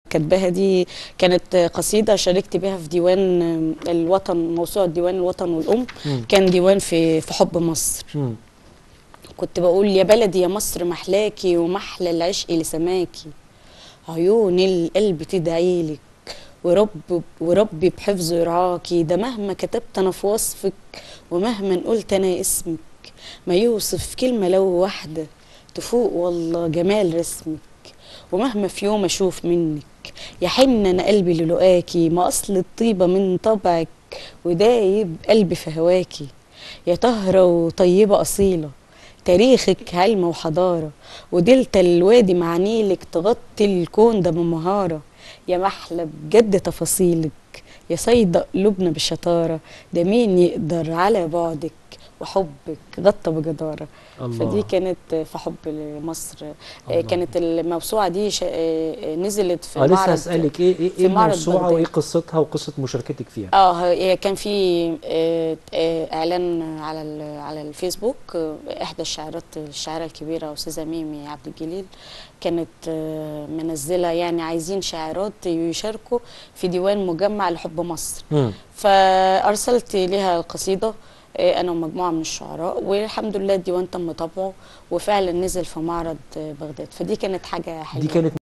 كاتباها دي كانت قصيده شاركت بها في ديوان الوطن موسوعه ديوان الوطن والام مم. كان ديوان في في حب مصر مم. كنت بقول يا بلدي يا مصر محلاكي ومحلى العشق لسماكي عيون القلب تدعيلك ورب وربي بحفظه يرعاكي ده مهما كتبت انا في وصفك ومهما قلت انا اسمك ما يوصف كلمه لو واحده تفوق والله جمال رسمك ومهما في يوم اشوف منك يحن انا قلبي للقاكي ما اصل الطيبه من طبعك ودايب قلبي في هواكي يا طهره وطيبه اصيله تاريخك علم وحضاره ودلتا الوادي مع نيلك تغطي الكون ده بمهاره يا محلى بجد تفاصيلك يا صيدة قلوبنا بالشطاره ده مين يقدر على بعدك وحبك غطى بجداره الله. فدي كانت في حب لمصر آه، الله. كانت الموسوعه دي ش- آه، نزلت في اه لسه معرض هسألك ايه ايه في ايه معرض الموسوعة بغداد. وايه قصتها وقصة مشاركتك فيها؟ اه هي كان في آه، آه، اعلان على ال- على الفيسبوك آه، احدى الشاعرات الشاعره الكبيره استاذه ميمي عبد الجليل كانت آه، منزله يعني عايزين شاعرات يشاركوا في ديوان مجمع لحب مصر مم. فارسلت لها القصيده آه، انا ومجموعه من الشعراء والحمد لله الديوان تم طبعه وفعلا نزل في معرض آه، بغداد فدي كانت حاجه حلوه دي كانت